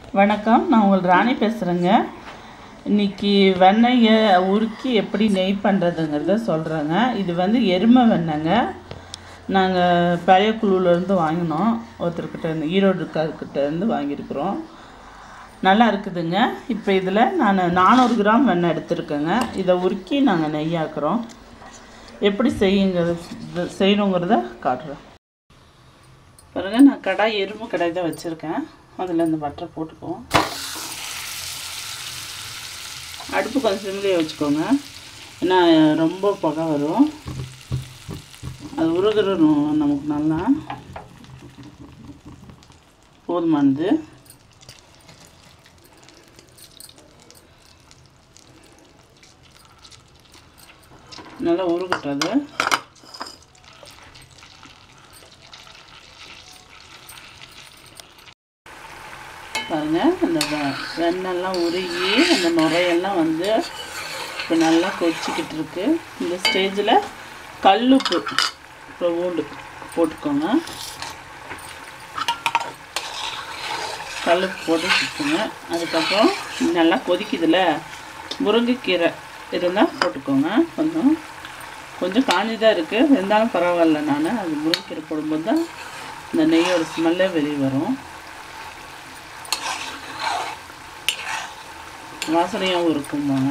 வணக்கம் நான் உங்கள் ராணி பேசுகிறேங்க இன்னைக்கு வெண்ணெயை உருக்கி எப்படி நெய் பண்ணுறதுங்கிறத சொல்கிறேங்க இது வந்து எருமை வெண்ணெய்ங்க நாங்கள் பழைய குழுவிலேருந்து வாங்கினோம் ஒருத்தர்கிட்ட இருந்து ஈரோடு இருக்கார்கிட்ட இருந்து வாங்கியிருக்கிறோம் நல்லா இருக்குதுங்க இப்போ இதில் நான் நானூறு கிராம் வெண்ணெய் எடுத்திருக்கேங்க இதை உருக்கி நாங்கள் நெய்யாக்குறோம் எப்படி செய்யுங்கிறது செய்யணுங்கிறத காட்டுறேன் பாருங்க நான் கடாய் எறும்பு கடாய் தான் வச்சுருக்கேன் அதில் இந்த பட்டரை போட்டுக்குவோம் அடுப்பு கொஞ்சம் சிம்லேயே வச்சுக்கோங்க ஏன்னா ரொம்ப புகை வரும் அது உருகிறணும் நமக்கு நல்லா போதுமானது நல்லா உருகட்டது பாருங்க அந்த வெ- வெண்ணெல்லாம் உருகி அந்த நுரையெல்லாம் வந்து இப்போ நல்லா கொச்சிக்கிட்டு இருக்கு இந்த ஸ்டேஜில் கல்லுப்பு இப்போ ஊண்டு போட்டுக்கோங்க கல்லுப்பு போட்டு சுற்றுங்க அதுக்கப்புறம் நல்லா கொதிக்குதுல முருங்கைக்கீரை இருந்தால் போட்டுக்கோங்க கொஞ்சம் கொஞ்சம் காஞ்சிதான் இருக்குது இருந்தாலும் பரவாயில்ல நான் அது முருங்கைக்கீரை போடும்போது தான் இந்த நெய்யோட ஸ்மெல்லே வெளியே வரும் வாசனையாகவும் இருக்கும்பாங்க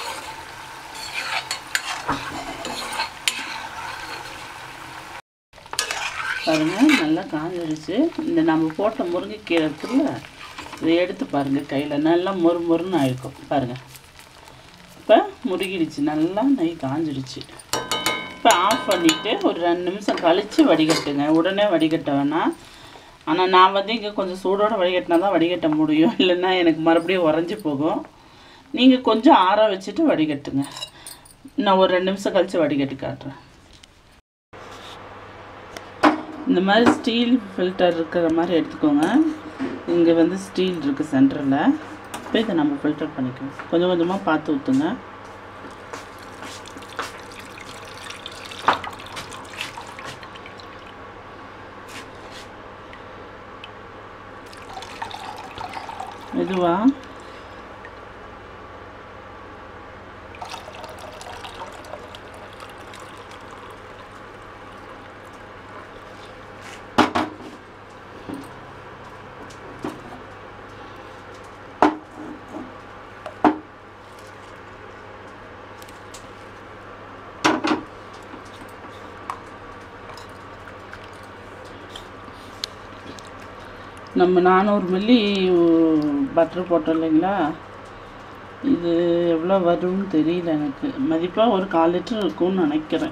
பாருங்க நல்லா காஞ்சிடுச்சு இந்த நம்ம போட்ட முருங்கைக்கீரை இருக்குல்ல இதை எடுத்து பாருங்க கையில் நல்லா மொறு மொறுன்னு ஆயிருக்கும் பாருங்க இப்போ முருகிடுச்சு நல்லா நெய் காஞ்சிடுச்சு இப்போ ஆஃப் பண்ணிவிட்டு ஒரு ரெண்டு நிமிஷம் கழித்து வடிகட்டுங்க உடனே வடிகட்ட வேணாம் ஆனால் நான் வந்து இங்கே கொஞ்சம் சூடோட வடிகட்டினா தான் வடிகட்ட முடியும் இல்லைன்னா எனக்கு மறுபடியும் உறைஞ்சி போகும் நீங்கள் கொஞ்சம் ஆற வச்சுட்டு வடிகட்டுங்க நான் ஒரு ரெண்டு நிமிஷம் கழித்து வடிகட்டி காட்டுறேன் இந்த மாதிரி ஸ்டீல் ஃபில்டர் இருக்கிற மாதிரி எடுத்துக்கோங்க இங்கே வந்து ஸ்டீல் இருக்குது சென்டரில் இப்போ இதை நம்ம ஃபில்டர் பண்ணிக்கலாம் கொஞ்சம் கொஞ்சமாக பார்த்து ஊற்றுங்க மெதுவா நம்ம நானூறு மில்லி பட்டர் போட்டோம் இல்லைங்களா இது எவ்வளோ வரும்னு தெரியல எனக்கு மதிப்பாக ஒரு கால் லிட்டர் இருக்கும்னு நினைக்கிறேன்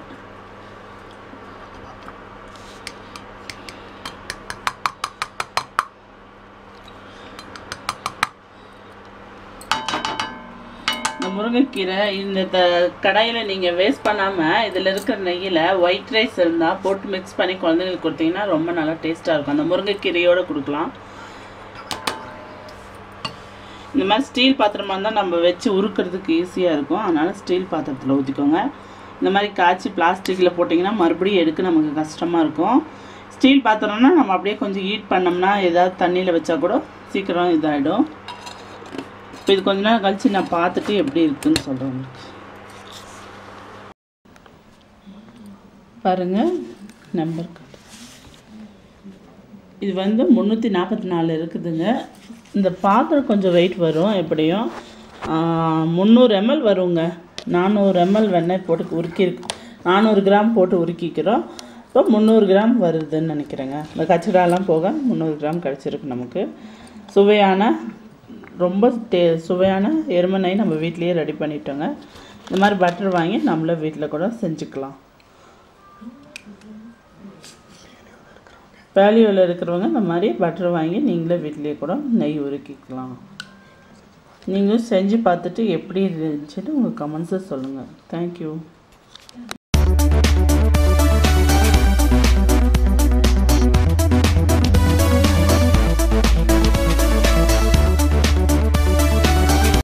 இந்த முருங்கைக்கீரை இந்த த கடாயில் நீங்கள் வேஸ்ட் பண்ணாமல் இதில் இருக்கிற நெய்யில் ஒயிட் ரைஸ் இருந்தால் போட்டு மிக்ஸ் பண்ணி குழந்தைங்களுக்கு கொடுத்தீங்கன்னா ரொம்ப நல்லா டேஸ்ட்டாக இருக்கும் அந்த முருங்கைக்கீரையோடு கொடுக்கலாம் இந்த மாதிரி ஸ்டீல் பாத்திரமா இருந்தால் நம்ம வச்சு உருக்கிறதுக்கு ஈஸியாக இருக்கும் அதனால் ஸ்டீல் பாத்திரத்தில் ஊற்றிக்கோங்க இந்த மாதிரி காய்ச்சி பிளாஸ்டிக்கில் போட்டிங்கன்னா மறுபடியும் எடுக்க நமக்கு கஷ்டமாக இருக்கும் ஸ்டீல் பாத்திரம்னா நம்ம அப்படியே கொஞ்சம் ஹீட் பண்ணோம்னா ஏதாவது தண்ணியில் வச்சா கூட சீக்கிரம் இதாகிடும் இப்போ இது கொஞ்ச நேரம் கழித்து நான் பார்த்துட்டு எப்படி இருக்குன்னு சொல்கிறேன் உங்களுக்கு பாருங்கள் நம்பர் இது வந்து முந்நூற்றி நாற்பத்தி நாலு இருக்குதுங்க இந்த பாத்திரம் கொஞ்சம் வெயிட் வரும் எப்படியும் முந்நூறு எம்எல் வருங்க நானூறு எம்எல் வெண்ணெய் போட்டு உருக்கிருக்கு நானூறு கிராம் போட்டு உருக்கிக்கிறோம் இப்போ முந்நூறு கிராம் வருதுன்னு நினைக்கிறேங்க இந்த கச்சடாலாம் போக முந்நூறு கிராம் கிடச்சிருக்கு நமக்கு சுவையான ரொம்ப டே சுவையான எருமை நெய் நம்ம வீட்லேயே ரெடி பண்ணிட்டோங்க இந்த மாதிரி பட்டர் வாங்கி நம்மளே வீட்டில் கூட செஞ்சுக்கலாம் பேலியோவில் இருக்கிறவங்க இந்த மாதிரி பட்டர் வாங்கி நீங்களே வீட்லேயே கூட நெய் உருக்கிக்கலாம் நீங்களும் செஞ்சு பார்த்துட்டு எப்படி இருந்துச்சுன்னு உங்கள் கமெண்ட்ஸை சொல்லுங்கள் தேங்க்யூ